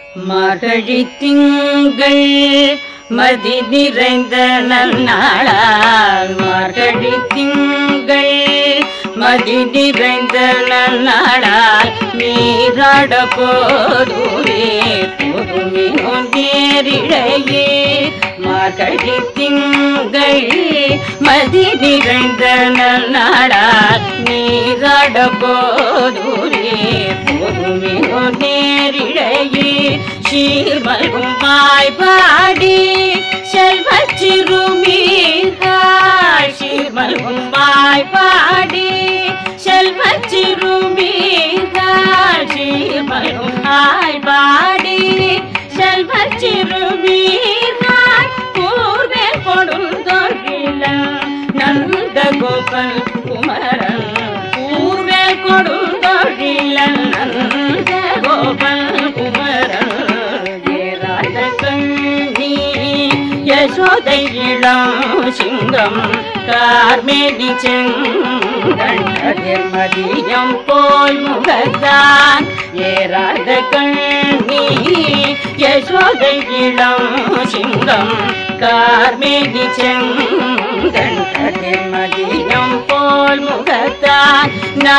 மார்கழி திங்கள் மதி நிறைந்த நன்னாளால் மார்கழி திங்கள் மதி நிறைந்த நன்னாளால் நீராட போதுவே புதுமினோ நேரிழையே மார்கழி திங்கள் மதி நிறைந்த நன்னாளால் நீராட போதுவே புதுமினோ நேரிழையே சீர்மல்கும் வாய்ப்பாடி செல்வச் சிறுமீர்கள் சீர்மல்கும் வாய்ப்பாடி செல்வச் சிறுமீர்கள் சீர்மல்கும் வாய்ப்பாடி செல்வச் சிறுமீர்கள் பூர்வே கொடுந்தொழில நந்த கோபல் குமரன் பூர்வே கொடுந்தொழில நந்த கோபல் குமரன் ஏராத கண்ணி யசோதை இளம் சிங்கம் கார்மேனி செங்கண்டதிர் மதியம் போல் முகத்தான் ஏராத கண்ணி யசோதை இளம் சிங்கம் கார்மேனி செங்கண்டதிர் மதியம் போல் முகத்தான்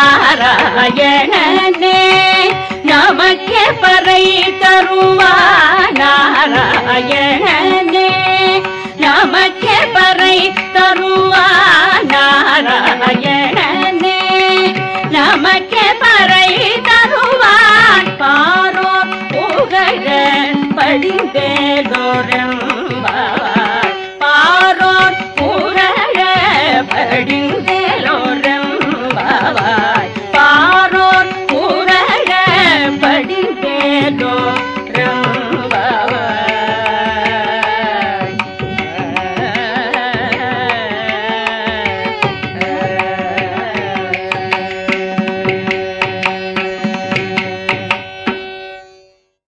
நாராயணனே நமக்கே பறை தருவார் நாராயணனே நமக்கே பறை தருவார் நாராயணனே நமக்கே பறை தருவான் பாரோ புகழ படிந்தேலோர